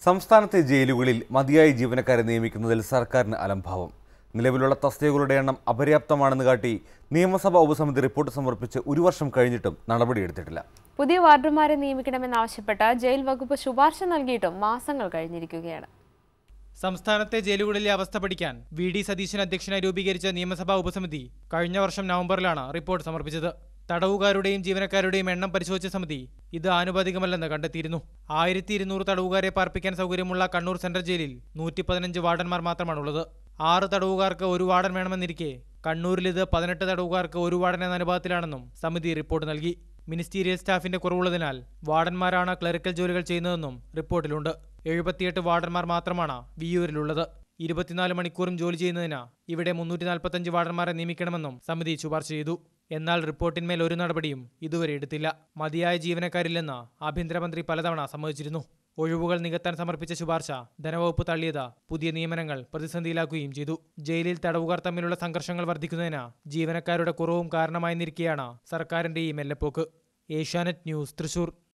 സംസ്ഥാനത്തെ ജയിലുകളിൽ മതിയായ ജീവനക്കാരെ നിയമിക്കുന്നതിൽ സർക്കാരിന് അലംഭാവം നിലവിലുള്ള തസ്തികകളുടെ എണ്ണം അപര്യാപ്തമാണെന്ന് കാട്ടി നിയമസഭാ ഉപസമിതി റിപ്പോർട്ട് സമർപ്പിച്ച് ഒരു വർഷം കഴിഞ്ഞിട്ടും നടപടിയെടുത്തിട്ടില്ല പുതിയ വാർഡർമാരെ നിയമിക്കണമെന്നാവശ്യപ്പെട്ട് ജയിൽ വകുപ്പ് ശുപാർശ നൽകിയിട്ടും മാസങ്ങൾ കഴിഞ്ഞിരിക്കുകയാണ് സംസ്ഥാനത്തെ ജയിലുകളിലെ അവസ്ഥ പഠിക്കാൻ വി ഡി സതീശൻ അധ്യക്ഷനായി രൂപീകരിച്ച നിയമസഭാ ഉപസമിതി കഴിഞ്ഞ വർഷം നവംബറിലാണ് റിപ്പോർട്ട് സമർപ്പിച്ചത് തടവുകാരുടെയും ജീവനക്കാരുടെയും എണ്ണം പരിശോധിച്ച സമിതി ഇത് ആനുപാതികമല്ലെന്ന് കണ്ടെത്തിയിരുന്നു ആയിരത്തി ഇരുന്നൂറ് തടവുകാരെ പാർപ്പിക്കാൻ സൗകര്യമുള്ള കണ്ണൂർ സെൻട്രൽ ജയിലിൽ നൂറ്റി പതിനഞ്ച് വാർഡന്മാർ മാത്രമാണുള്ളത് ആറ് തടവുകാർക്ക് ഒരു വാർഡൻ വേണമെന്നിരിക്കെ കണ്ണൂരിൽ ഇത് പതിനെട്ട് തടവുകാർക്ക് ഒരു വാർഡൻ എന്ന അനുപാതത്തിലാണെന്നും സമിതി റിപ്പോർട്ട് നൽകി മിനിസ്റ്റീരിയൽ സ്റ്റാഫിന്റെ കുറവുള്ളതിനാൽ വാർഡന്മാരാണ് ക്ലറിക്കൽ ജോലികൾ ചെയ്യുന്നതെന്നും റിപ്പോർട്ടിലുണ്ട് എഴുപത്തിയെട്ട് വാർഡന്മാർ മാത്രമാണ് വിയൂരിലുള്ളത് ഇരുപത്തിനാല് മണിക്കൂറും ജോലി ചെയ്യുന്നതിന് ഇവിടെ മുന്നൂറ്റി നാൽപ്പത്തഞ്ച് വാർഡന്മാരെ നിയമിക്കണമെന്നും സമിതി ശുപാർശ ചെയ്തു എന്നാൽ റിപ്പോർട്ടിന്മേൽ ഒരു നടപടിയും ഇതുവരെ എടുത്തില്ല മതിയായ ജീവനക്കാരില്ലെന്ന് ആഭ്യന്തരമന്ത്രി പലതവണ സമ്മതിച്ചിരുന്നു ഒഴിവുകൾ നികത്താൻ സമർപ്പിച്ച ശുപാർശ ധനവകുപ്പ് തള്ളിയത് പുതിയ നിയമനങ്ങൾ പ്രതിസന്ധിയിലാക്കുകയും ചെയ്തു ജയിലിൽ തടവുകാർ തമ്മിലുള്ള സംഘർഷങ്ങൾ വർദ്ധിക്കുന്നതിന് ജീവനക്കാരുടെ കുറവും കാരണമായി നിൽക്കെയാണ് സർക്കാരിന്റെ ഈ മെല്ലെപ്പോക്ക് ഏഷ്യാനെറ്റ് ന്യൂസ് തൃശൂർ